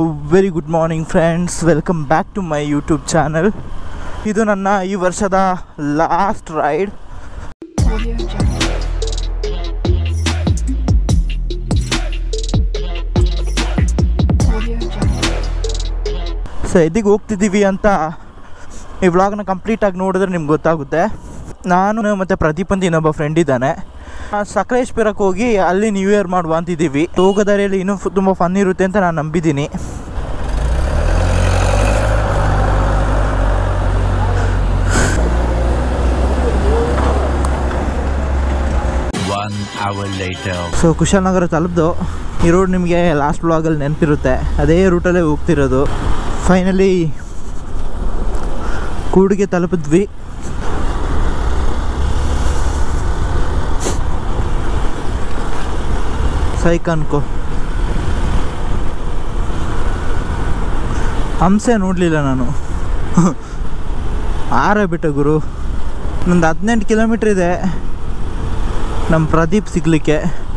Very good morning friends welcome back to my YouTube channel ಇದು ನನ್ನ ಈ ವರ್ಷದ last ride Audio Jungle. Audio Jungle. So ಎಲ್ಲಿಗೆ ಹೋಗ್ತಿದ್ದೀವಿ ಅಂತ ಈ ವ್ಲಾಗ್ನ ಕಂಪ್ಲೀಟಾಗಿ ನೋಡಿದ್ರೆ ನಿಮ್ಗೆ ಗೊತ್ತಾಗುತ್ತೆ ನಾನು ಮತ್ತು ಪ್ರದೀಪ್ ಅಂತ ಇನ್ನೊಬ್ಬ ಫ್ರೆಂಡ್ ಇದ್ದಾನೆ ಆ, ಸಕಲೇಶ್ಪುರಕ್ಕೆ ಹೋಗಿ ಅಲ್ಲಿ ನ್ಯೂ ಇಯರ್ ಮಾಡುವ ಅಂತಿದ್ದೀವಿ ಹೋಗೋ ದಾರಿಯಲ್ಲಿ ಇನ್ನೂ ಫು- ತುಂಬ ಫನ್ ಇರುತ್ತೆ ಅಂತ ನಾನು ನಂಬಿದ್ದೀನಿ One hour later. So Kushalnagar ತಲುಪ್ದು ಈ ರೋಡ್ ನಿಮಗೆ ಲಾಸ್ಟ್ ಬ್ಲಾಗಲ್ಲಿ ನೆನಪಿರುತ್ತೆ ಅದೇ ರೂಟಲ್ಲೇ ಹೋಗ್ತಿರೋದು ಫೈನಲಿ ಕೂಡಿಗೆ ತಲುಪಿದ್ವಿ ಸೈಕ್ ಅನ್ಕೋ ಹಂಸೆ ನೋಡಲಿಲ್ಲ ನಾನು ಆರೇ ಬಿಟ್ಟೆ ಗುರು ನಂದು ಹದಿನೆಂಟು ಕಿಲೋಮೀಟ್ರ್ ಇದೆ ನಮ್ಮ ಪ್ರದೀಪ್ ಸಿಗಲಿಕ್ಕೆ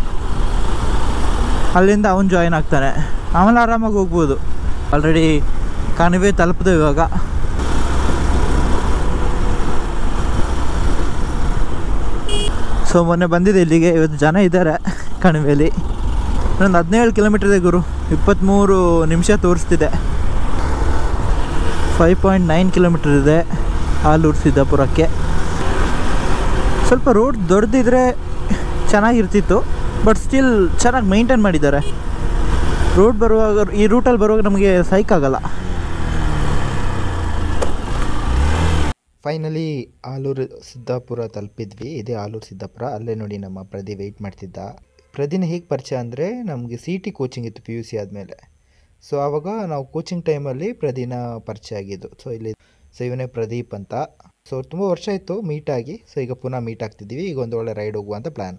ಅಲ್ಲಿಂದ ಅವನು ಜಾಯಿನ್ ಆಗ್ತಾನೆ ಆಮೇಲೆ ಆರಾಮಾಗಿ ಹೋಗ್ಬೋದು ಆಲ್ರೆಡಿ ಕಣಿವೆ ತಲುಪಿದೆ ಇವಾಗ ಸೊ ಮೊನ್ನೆ ಬಂದಿದೆ ಇಲ್ಲಿಗೆ ಇವತ್ತು ಜನ ಇದ್ದಾರೆ ಕಣಿವೆಯಲ್ಲಿ ಇನ್ನೊಂದು ಹದಿನೇಳು ಕಿಲೋಮೀಟರ್ ಇದೆ ಗುರು ಇಪ್ಪತ್ತ್ಮೂರು ನಿಮಿಷ ತೋರಿಸ್ತಿದೆ ಫೈವ್ ಪಾಯಿಂಟ್ ನೈನ್ ಕಿಲೋಮೀಟರ್ ಇದೆ ಆಲೂರು ಸಿದ್ದಾಪುರಕ್ಕೆ ಸ್ವಲ್ಪ ರೋಡ್ ದೊಡ್ಡದಿದ್ರೆ ಚೆನ್ನಾಗಿರ್ತಿತ್ತು ಬಟ್ ಸ್ಟಿಲ್ ಚೆನ್ನಾಗಿ ಮೈಂಟೈನ್ ಮಾಡಿದ್ದಾರೆ ರೋಡ್ ಬರುವಾಗ ಈ ರೂಟಲ್ಲಿ ಬರುವಾಗ ನಮಗೆ ಸೈಕ್ ಆಗಲ್ಲ ಫೈನಲಿ ಆಲೂರು ಸಿದ್ದಾಪುರ ತಲುಪಿದ್ವಿ ಇದೇ ಆಲೂರು ಸಿದ್ದಾಪುರ ಅಲ್ಲೇ ನೋಡಿ ನಮ್ಮ ಪ್ರದಿ ವೆಯ್ಟ್ ಮಾಡ್ತಿದ್ದ ಪ್ರದಿನ ಹೇಗೆ ಪರಿಚಯ ಅಂದರೆ ನಮಗೆ ಸಿ ಟಿ ಕೋಚಿಂಗ್ ಇತ್ತು ಪಿ ಯು ಸಿ ಆದಮೇಲೆ ಸೊ ಆವಾಗ ನಾವು ಕೋಚಿಂಗ್ ಟೈಮಲ್ಲಿ ಪ್ರದಿನ ಪರಿಚಯ ಆಗಿದ್ದು ಸೊ ಇಲ್ಲಿ ಸೊ ಇವನೇ ಪ್ರದೀಪ್ ಅಂತ ಸೊ ತುಂಬ ವರ್ಷ ಆಯಿತು ಮೀಟ್ ಆಗಿ ಸೊ ಈಗ ಪುನಃ ಮೀಟ್ ಆಗ್ತಿದ್ದೀವಿ ಈಗ ಒಂದು ಒಳ್ಳೆ ರೈಡ್ ಹೋಗುವ ಅಂತ ಪ್ಲ್ಯಾನ್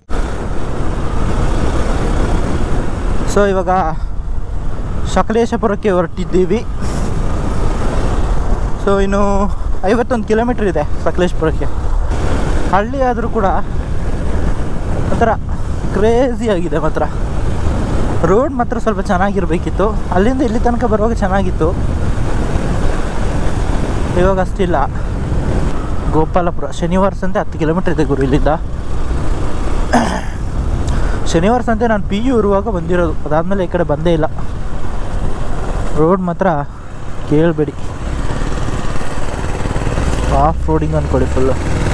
ಸೊ ಇವಾಗ ಸಕಲೇಶಪುರಕ್ಕೆ ಹೊರಟಿದ್ದೀವಿ ಸೊ ಇನ್ನು ಐವತ್ತೊಂದು ಕಿಲೋಮೀಟ್ರ್ ಇದೆ ಸಕಲೇಶ್ಪುರಕ್ಕೆ ಹಳ್ಳಿ ಆದರೂ ಕೂಡ ಒಂಥರ ಕ್ರೇಜಿ ಆಗಿದೆ ಮಾತ್ರ ರೋಡ್ ಮಾತ್ರ ಸ್ವಲ್ಪ ಚೆನ್ನಾಗಿರಬೇಕಿತ್ತು ಅಲ್ಲಿಂದ ಇಲ್ಲಿ ತನಕ ಬರುವಾಗ ಚೆನ್ನಾಗಿತ್ತು ಇವಾಗ ಅಷ್ಟಿಲ್ಲ ಗೋಪಾಲಪುರ ಶನಿವಾರ ಸಂತೆ ಹತ್ತು ಕಿಲೋಮೀಟ್ರ್ ಇದೆ ಗುರು ಇಲ್ಲಿಂದ ಶನಿವಾರ ಸಂತೆ ನಾನು ಪಿ ಯು ಇರುವಾಗ ಬಂದಿರೋದು ಅದಾದಮೇಲೆ ಈ ಕಡೆ ಬಂದೇ ಇಲ್ಲ ರೋಡ್ ಮಾತ್ರ ಕೇಳಬೇಡಿ ಆಫ್ ರೋಡಿಂಗ್ ಅಂದ್ಕೊಳ್ಳಿ ಫುಲ್ಲು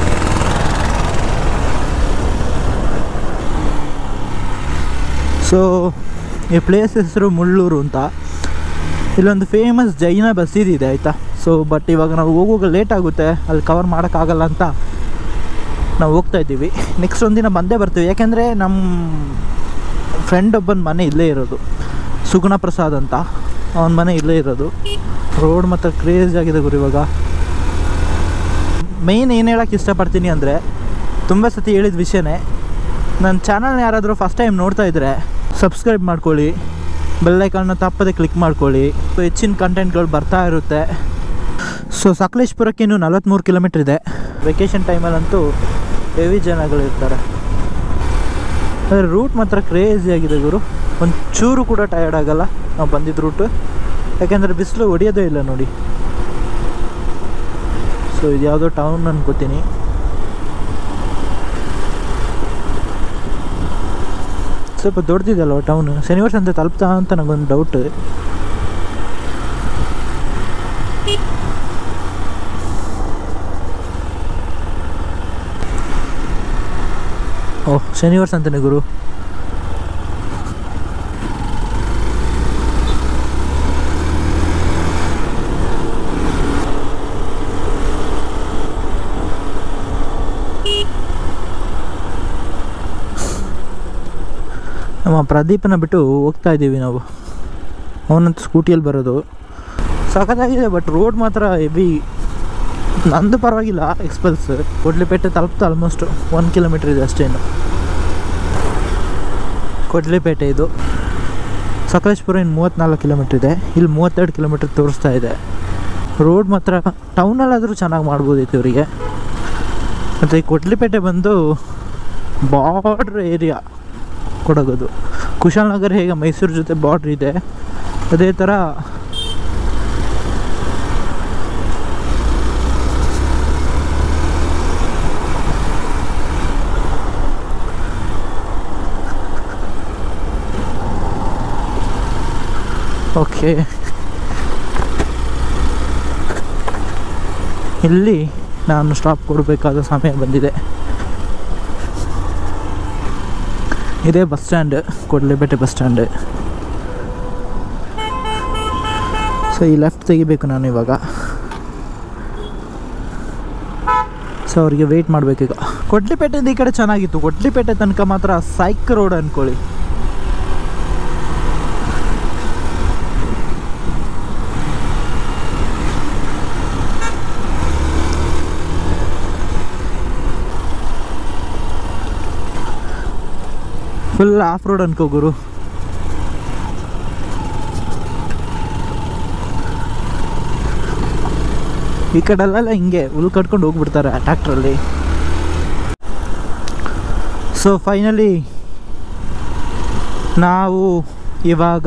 ಸೊ ಈ ಪ್ಲೇಸ್ ಹೆಸರು ಮುಳ್ಳೂರು ಅಂತ ಇಲ್ಲೊಂದು ಫೇಮಸ್ ಜೈನ ಬಸೀದಿ ಇದೆ ಆಯಿತಾ ಸೊ ಬಟ್ ಇವಾಗ ನಾವು ಹೋಗುವಾಗ ಲೇಟ್ ಆಗುತ್ತೆ ಅಲ್ಲಿ ಕವರ್ ಮಾಡೋಕ್ಕಾಗಲ್ಲ ಅಂತ ನಾವು ಹೋಗ್ತಾ ಇದ್ದೀವಿ ನೆಕ್ಸ್ಟ್ ಒಂದಿನ ಬಂದೇ ಬರ್ತೀವಿ ಯಾಕೆಂದರೆ ನಮ್ಮ ಫ್ರೆಂಡ್ ಒಬ್ಬನ ಮನೆ ಇಲ್ಲೇ ಇರೋದು ಸುಗುಣ ಪ್ರಸಾದ್ ಅಂತ ಅವನ ಮನೆ ಇಲ್ಲೇ ಇರೋದು ರೋಡ್ ಮಾತ್ರ ಕ್ರೇಜ್ ಆಗಿದೆ ಗುರು ಇವಾಗ ಮೇಯ್ನ್ ಏನು ಹೇಳೋಕ್ಕೆ ಇಷ್ಟಪಡ್ತೀನಿ ಅಂದರೆ ತುಂಬ ಸತಿ ಹೇಳಿದ ವಿಷಯನೇ ನನ್ನ ಚಾನಲ್ನ ಯಾರಾದರೂ ಫಸ್ಟ್ ಟೈಮ್ ನೋಡ್ತಾ ಇದ್ದರೆ ಸಬ್ಸ್ಕ್ರೈಬ್ ಮಾಡ್ಕೊಳ್ಳಿ ಬೆಲ್ಲೈಕನ್ನ ತಪ್ಪದೆ ಕ್ಲಿಕ್ ಮಾಡ್ಕೊಳ್ಳಿ ಹೆಚ್ಚಿನ ಕಂಟೆಂಟ್ಗಳು ಬರ್ತಾ ಇರುತ್ತೆ ಸೊ ಸಕಲೇಶ್ಪುರಕ್ಕೆ ಇನ್ನು ನಲವತ್ತ್ಮೂರು ಕಿಲೋಮೀಟ್ರ್ ಇದೆ ವೆಕೇಷನ್ ಟೈಮಲ್ಲಂತೂ ಹೆವಿ ಜನಗಳು ಇರ್ತಾರೆ ಆದರೆ ರೂಟ್ ಮಾತ್ರ ಕ್ರೇಜಿ ಆಗಿದೆ ಗುರು ಒಂದು ಚೂರು ಕೂಡ ಟಯರ್ಡ್ ಆಗಲ್ಲ ನಾವು ಬಂದಿದ್ದ ರೂಟು ಯಾಕೆಂದರೆ ಬಿಸಿಲು ಹೊಡಿಯೋದೇ ಇಲ್ಲ ನೋಡಿ ಸೊ ಇದು ಯಾವುದೋ ಟೌನ್ ಅನ್ಕೋತೀನಿ ಸ್ವಲ್ಪ ದೊಡ್ಡದಿದಲ್ವ ಟೌನ್ ಶನಿವಾರ ಸಂತೆ ತಲುಪ್ತಾ ಅಂತ ನನಗೊಂದು ಡೌಟ್ ಓಹ್ ಶನಿವಾರ ಸಂತೆನೆ ಗುರು ನಮ್ಮ ಪ್ರದೀಪನ ಬಿಟ್ಟು ಹೋಗ್ತಾ ಇದ್ದೀವಿ ನಾವು ಅವನಂತೂ ಸ್ಕೂಟಿಯಲ್ಲಿ ಬರೋದು ಸಖತ್ತಾಗಿದೆ ಬಟ್ ರೋಡ್ ಮಾತ್ರ ಹೆವಿ ನಂದು ಪರವಾಗಿಲ್ಲ ಎಕ್ಸ್ಪಲ್ಸ್ ಕೊಡ್ಲಿಪೇಟೆ ತಲುಪ್ತಾ ಆಲ್ಮೋಸ್ಟ್ ಒನ್ ಕಿಲೋಮೀಟ್ರ್ ಇದೆ ಅಷ್ಟೇನು ಕೊಡ್ಲಿಪೇಟೆ ಇದು ಸಕಲೇಶ್ಪುರ ಇನ್ನು ಮೂವತ್ತ್ನಾಲ್ಕು ಕಿಲೋಮೀಟ್ರ್ ಇದೆ ಇಲ್ಲಿ ಮೂವತ್ತೆರಡು ಕಿಲೋಮೀಟ್ರ್ ತೋರಿಸ್ತಾ ಇದೆ ರೋಡ್ ಮಾತ್ರ ಟೌನಲ್ಲಾದರೂ ಚೆನ್ನಾಗಿ ಮಾಡ್ಬೋದಿತ್ತು ಇವರಿಗೆ ಮತ್ತು ಈ ಕೊಡ್ಲಿಪೇಟೆ ಬಂದು ಬಾರ್ಡ್ರ್ ಏರಿಯಾ ಕೊಡಗೋದು ಕುಶಾಲನಗರ ಹೇಗೆ ಮೈಸೂರು ಜೊತೆ ಬಾರ್ಡ್ರ್ ಇದೆ ಅದೇ ಥರ ಓಕೆ ಇಲ್ಲಿ ನಾನು ಸ್ಟಾಪ್ ಕೊಡಬೇಕಾದ ಸಮಯ ಬಂದಿದೆ ಇದೇ bus stand Kodlipet bus stand so ಈ ಲೆಫ್ಟ್ ತೆಗಿಬೇಕು ನಾನು ಇವಾಗ ಸೊ ಅವ್ರಿಗೆ ವೆಯ್ಟ್ ಮಾಡಬೇಕೀಗ ಕೊಡ್ಲಿಪೇಟೆಯಿಂದ ಈ ಕಡೆ ಚೆನ್ನಾಗಿತ್ತು ಕೊಡ್ಲಿಪೇಟೆ ತನಕ ಮಾತ್ರ ಸೈಕ್ ರೋಡ್ ಅಂದ್ಕೊಳ್ಳಿ ಫುಲ್ ಆಫ್ ರೋಡ್ ಅನ್ಕೋ ಗುರು ಈ ಕಡೆಲ್ಲ ಹಿಂಗೆ ಹುಲ್ ಕಟ್ಕೊಂಡು ಹೋಗ್ಬಿಡ್ತಾರೆ ಟ್ಯಾಕ್ಟ್ರಲ್ಲಿ ಸೊ ಫೈನಲಿ ನಾವು ಇವಾಗ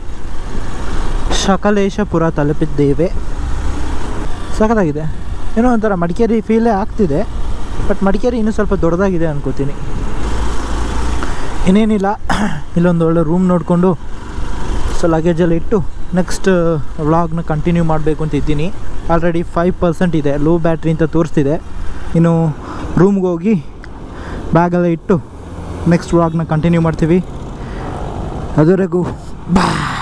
ಶಕಲೇಶಪುರ ತಲುಪಿದ್ದೇವೆ ಸಖತ್ತಾಗಿದೆ ಏನೋ ಒಂಥರ ಮಡಿಕೇರಿ ಫೀಲೇ ಆಗ್ತಿದೆ ಬಟ್ ಮಡಿಕೇರಿ ಇನ್ನೂ ಸ್ವಲ್ಪ ದೊಡ್ಡದಾಗಿದೆ ಅನ್ಕೋತೀನಿ ಇನ್ನೇನಿಲ್ಲ ಇಲ್ಲೊಂದು ಒಳ್ಳೆ ರೂಮ್ ನೋಡಿಕೊಂಡು ಸೊ ಲಗೇಜಲ್ಲಿ ಇಟ್ಟು ನೆಕ್ಸ್ಟ್ ವ್ಲಾಗ್ನ ಕಂಟಿನ್ಯೂ ಮಾಡಬೇಕು ಅಂತ ಇದ್ದೀನಿ ಆಲ್ರೆಡಿ ಫೈವ್ ಪರ್ಸೆಂಟ್ ಇದೆ ಲೋ ಬ್ಯಾಟ್ರಿ ಅಂತ ತೋರಿಸ್ತಿದೆ ಇನ್ನು ರೂಮ್ಗೆ ಹೋಗಿ ಬ್ಯಾಗೆಲ್ಲ ಇಟ್ಟು ನೆಕ್ಸ್ಟ್ ವ್ಲಾಗ್ನ ಕಂಟಿನ್ಯೂ ಮಾಡ್ತೀವಿ ಅದುವರೆಗೂ ಬಾ